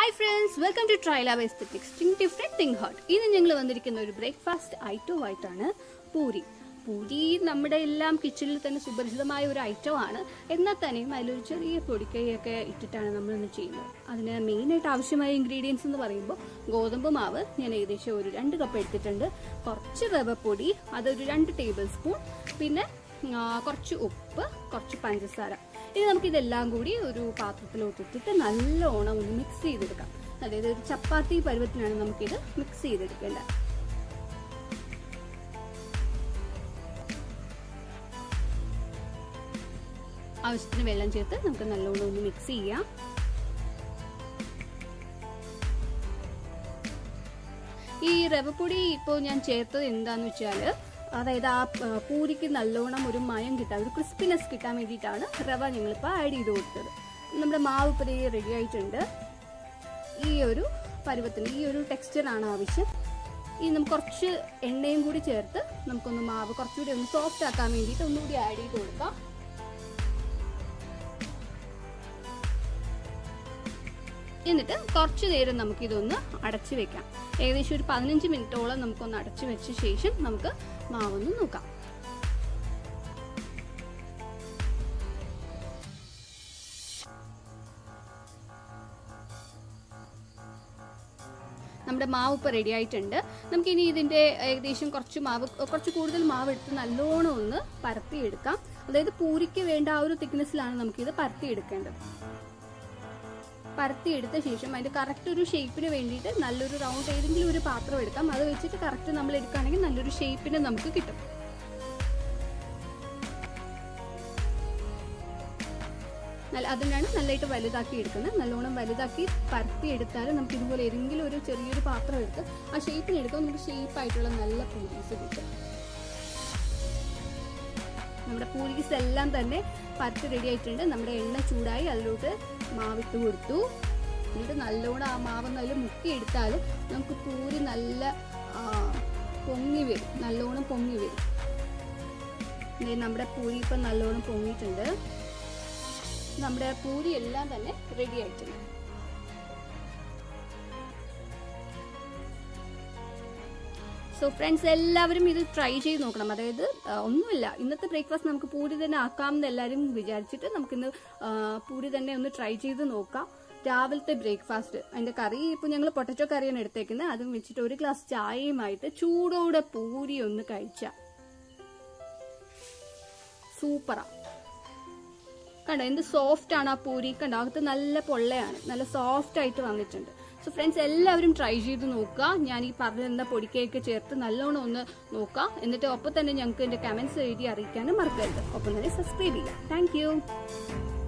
hi friends welcome to Trila aesthetics think different think heart ഇന്ന് ഞങ്ങൾ വന്നിരിക്കുന്ന ഒരു ബ്രേക്ക്ഫാസ്റ്റ് ഐറ്റവുമായിട്ടാണ് പൂരി പൂരി നമ്മുടെ എല്ലാം കിച്ചണിൽ തന്നെ സുപരിചിതമായ ഒരു ഐറ്റമാണ് എന്നാൽ തന്നെയും അതിലൊരു ചെറിയ പൊടിക്കൈയൊക്കെ ഇട്ടിട്ടാണ് നമ്മൾ ഇന്ന് ചെയ്യുന്നത് അതിന് മെയിനായിട്ട് ആവശ്യമായ ഇൻഗ്രീഡിയൻസ് എന്ന് പറയുമ്പോൾ ഗോതമ്പ് മാവ് ഞാൻ ഏകദേശം ഒരു രണ്ട് കപ്പ് എടുത്തിട്ടുണ്ട് കുറച്ച് റവപ്പൊടി അതൊരു രണ്ട് ടേബിൾ സ്പൂൺ പിന്നെ ആ, കുറച്ച് ഉപ്പ് കുറച്ച് പഞ്ചസാര ഇനി നമുക്ക് ഇതെല്ലാം കൂടി ഒരു പാത്രത്തിലോട്ട് ഇട്ടിട്ട് നല്ലോണം ഒന്ന് മിക്സ് ചെയ്തെടുക്കാം അതായത് ഒരു ചപ്പാത്തി പരുവത്തിനാണ് നമുക്കിത് മിക്സ് ചെയ്തെടുക്കേണ്ടത് ആവശ്യത്തിന് വെള്ളം ചേർത്ത് നമുക്ക് നല്ലോണം ഒന്ന് മിക്സ് ചെയ്യാം ഈ റവപ്പൊടി ഇപ്പോൾ ഞാൻ ചേർത്തത് എന്താന്ന് വെച്ചാൽ അതായത് ആ ആ, പൂരിക്ക് നല്ലോണം ഒരു മയം കിട്ടാൻ ഒരു ക്രിസ്പിനെസ് കിട്ടാൻ വേണ്ടിയിട്ടാണ് റവ ഞങ്ങളിപ്പോൾ ആഡ് ചെയ്ത് കൊടുത്തത് നമ്മുടെ മാവ് ഇപ്പോൾ റെഡി ആയിട്ടുണ്ട് ഈ ഒരു പരുവത്തിന് ഈ ഒരു ടെക്സ്ചറാണ് ആവശ്യം ഈ നമുക്ക് കുറച്ച് എണ്ണയും കൂടി ചേർത്ത് നമുക്കൊന്ന് മാവ് കുറച്ചുകൂടി ഒന്ന് സോഫ്റ്റ് ആക്കാൻ വേണ്ടിയിട്ട് ഒന്നുകൂടി ആഡ് ചെയ്ത് കൊടുക്കാം എന്നിട്ട് കുറച്ച് നേരം നമുക്കിതൊന്ന് അടച്ചു വെക്കാം ഏകദേശം ഒരു പതിനഞ്ച് മിനിറ്റോളം നമുക്കൊന്ന് അടച്ചു വെച്ച ശേഷം നമുക്ക് മാവൊന്ന് നോക്കാം നമ്മുടെ മാവ് ഇപ്പോൾ റെഡി ആയിട്ടുണ്ട് നമുക്കിനി ഇതിൻ്റെ ഏകദേശം കുറച്ച് മാവ് കുറച്ച് കൂടുതൽ മാവ് എടുത്ത് നല്ലോണം ഒന്ന് പരത്തിയെടുക്കാം അതായത് പൂരിക്ക് വേണ്ട ആ ഒരു തിക്നെസ്സിലാണ് നമുക്കിത് പരത്തിയെടുക്കേണ്ടത് പരത്തിയെടുത്ത ശേഷം അതിന്റെ കറക്റ്റ് ഒരു ഷേപ്പിന് വേണ്ടിയിട്ട് നല്ലൊരു റൗണ്ട് ഏതെങ്കിലും ഒരു പാത്രം എടുക്കാം അത് വെച്ചിട്ട് കറക്റ്റ് നമ്മൾ എടുക്കുകയാണെങ്കിൽ നല്ലൊരു ഷേപ്പിന് നമുക്ക് കിട്ടും നല്ല അതിനാണ് നല്ലതായിട്ട് വലുതാക്കി എടുക്കുന്നത് നല്ലോണം വലുതാക്കി പരത്തി എടുത്താൽ നമുക്ക് ഇതുപോലെ ഏതെങ്കിലും ഒരു ചെറിയൊരു പാത്രം എടുത്ത് ആ ഷേപ്പിന് എടുക്കുമ്പോൾ നമുക്ക് ഷേപ്പ് ആയിട്ടുള്ള നല്ല പൂരീസ് കിട്ടും നമ്മുടെ പൂരീസ് എല്ലാം തന്നെ പരത്തി റെഡി ആയിട്ടുണ്ട് നമ്മുടെ എണ്ണ ചൂടായി അതിലോട്ട് മാവിട്ട് കൊടുത്തു എന്നിട്ട് നല്ലോണം ആ മാവ് നല്ല മുക്കിയെടുത്താൽ നമുക്ക് പൂരി നല്ല ആ, പൊങ്ങി വരും നല്ലോണം പൊങ്ങി വരും ദേ നമ്മുടെ പൂരി ഇപ്പം നല്ലോണം പൊങ്ങിയിട്ടുണ്ട് നമ്മുടെ പൂരി എല്ലാം തന്നെ റെഡി ആയിട്ടുണ്ട് സോ ഫ്രണ്ട്സ് എല്ലാവരും ഇത് ട്രൈ ചെയ്ത് നോക്കണം അതായത് ആ, ഒന്നുമില്ല ഇന്നത്തെ ബ്രേക്ക്ഫാസ്റ്റ് നമുക്ക് പൂരി തന്നെ ആക്കാം എന്ന് എല്ലാവരും വിചാരിച്ചിട്ട് നമുക്കിന്ന് ആ, പൂരി തന്നെ ഒന്ന് ട്രൈ ചെയ്ത് നോക്കാം രാവിലത്തെ ബ്രേക്ക്ഫാസ്റ്റ് അതിന്റെ കറി ഇപ്പൊ ഞങ്ങൾ പൊട്ടറ്റോ കറിയാണ് എടുത്തേക്കുന്നത് അതും വെച്ചിട്ട് ഒരു ഗ്ലാസ് ചായയുമായിട്ട് ചൂടോടെ പൂരി ഒന്ന് കഴിച്ച സൂപ്പറാ കണ്ടോ എന്ത് സോഫ്റ്റ് ആണ് ആ പൂരി കണ്ടോ അകത്ത് നല്ല പൊള്ളയാണ് നല്ല സോഫ്റ്റ് ആയിട്ട് വന്നിട്ടുണ്ട് സോ ഫ്രണ്ട്സ് എല്ലാവരും ട്രൈ ചെയ്ത് നോക്കുക ഞാൻ ഈ പറഞ്ഞിരുന്ന പൊടിക്കയൊക്കെ ചേർത്ത് നല്ലോണം ഒന്ന് നോക്കുക എന്നിട്ട് ഒപ്പം തന്നെ ഞങ്ങൾക്ക് എന്റെ കമന്റ്സ് എഴുതി അറിയിക്കാനും മറക്കരുത് ഒപ്പം തന്നെ സബ്സ്ക്രൈബ് ചെയ്യാം താങ്ക്